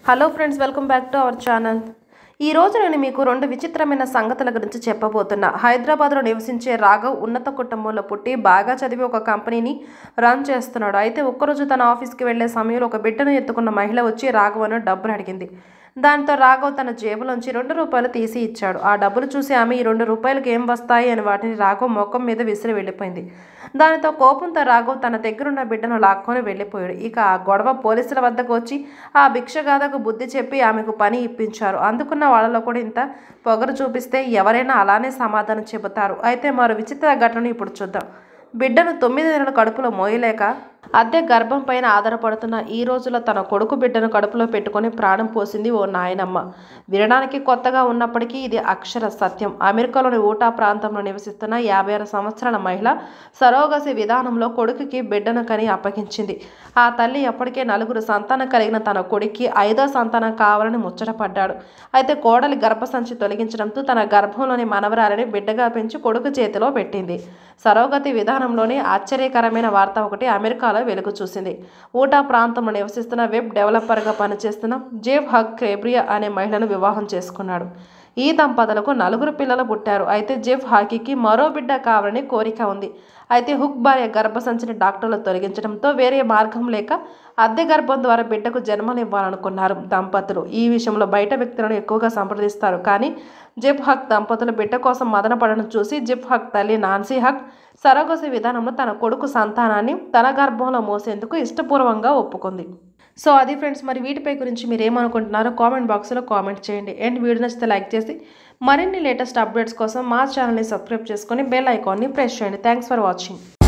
hello friends welcome back to our channel ఈ రోజు నేను మీకు రెండు విచిత్రమైన సంగతుల గురించి చెప్పబోతున్నా హైదరాబాద్లో నివసించే రాఘవ్ ఉన్నత కుటుంబంలో పుట్టి బాగా చదివి ఒక కంపెనీని రన్ చేస్తున్నాడు అయితే ఒక్కరోజు తన ఆఫీస్కి వెళ్లే సమయంలో ఒక బిడ్డను ఎత్తుకున్న మహిళ వచ్చి రాఘవను డబ్బులు అడిగింది దాంతో రాఘవ్ తన జేబులోంచి రెండు రూపాయలు తీసి ఇచ్చాడు ఆ డబ్బులు చూసి ఆమె ఈ రెండు రూపాయలకి ఏం వస్తాయి అని వాటిని రాఘవ్ ముఖం మీద విసిరి వెళ్ళిపోయింది దానితో కోపంతో రాఘవ్ తన దగ్గరున్న బిడ్డను లాక్కొని వెళ్ళిపోయాడు ఇక ఆ గొడవ పోలీసుల వద్దకు వచ్చి ఆ భిక్షగాథకు బుద్ధి చెప్పి ఆమెకు పని ఇప్పించారు అందుకున్న వాళ్ళలో కూడా ఇంత పొగరు చూపిస్తే ఎవరైనా అలానే సమాధానం చెబుతారు అయితే మరో విచిత్ర ఘటనను ఇప్పుడు చూద్దాం బిడ్డను తొమ్మిది నెలల కడుపులో మోయలేక అద్దె గర్భం పైన ఆధారపడుతున్న ఈ రోజుల్లో తన కొడుకు బిడ్డను కడుపులో పెట్టుకొని ప్రాణం పోసింది ఓ నాయనమ్మ వినడానికి కొత్తగా ఉన్నప్పటికీ ఇది అక్షర సత్యం అమెరికాలోని ఊటా ప్రాంతంలో నివసిస్తున్న యాభై ఆరు సంవత్సరాల మహిళ సరోగసి విధానంలో కొడుకుకి బిడ్డను కని అప్పగించింది ఆ తల్లి ఎప్పటికే నలుగురు సంతానం కలిగిన తన కొడుక్కి ఐదో సంతానం కావాలని ముచ్చటపడ్డాడు అయితే కోడలి గర్భసంచి తొలగించడంతో తన గర్భంలోని మనవరాలని బిడ్డగా పెంచి కొడుకు చేతిలో పెట్టింది సరోగతి విధానంలోని ఆశ్చర్యకరమైన వార్త ఒకటి అమెరికాలో వెలుగు చూసింది ఊటా ప్రాంతంలో నివసిస్తున్న వెబ్ డెవలపర్గా పనిచేస్తున్న జేవ్ హగ్ క్రేబ్రియా అనే మహిళను వివాహం చేసుకున్నాడు ఈ దంపతులకు నలుగురు పిల్లలు పుట్టారు అయితే జెఫ్ హాకీకి మరో బిడ్డ కావాలని కోరిక ఉంది అయితే హుక్ భార్య గర్భసంచిని డాక్టర్లు తొలగించడంతో వేరే మార్గం లేక అద్దె గర్భం ద్వారా బిడ్డకు జన్మనివ్వాలనుకున్నారు దంపతులు ఈ విషయంలో బయట వ్యక్తులను ఎక్కువగా సంప్రదిస్తారు కానీ జెఫ్ హక్ దంపతులు బిడ్డ కోసం మదన పడడం చూసి జెఫ్ హక్ తల్లి నాన్సీ హక్ సరగసి విధానంలో తన కొడుకు సంతానాన్ని తన గర్భంలో మోసేందుకు ఇష్టపూర్వకంగా ఒప్పుకుంది సో అది ఫ్రెండ్స్ మరి వీటిపై గురించి మీరు ఏమనుకుంటున్నారో కామెంట్ బాక్స్లో కామెంట్ చేయండి అండ్ వీడియో నచ్చితే లైక్ చేసి మరిన్ని లేటెస్ట్ అప్డేట్స్ కోసం మా ఛానల్ని సబ్స్క్రైబ్ చేసుకొని బెల్ ఐకాన్ని ప్రెస్ చేయండి థ్యాంక్స్ ఫర్ వాచింగ్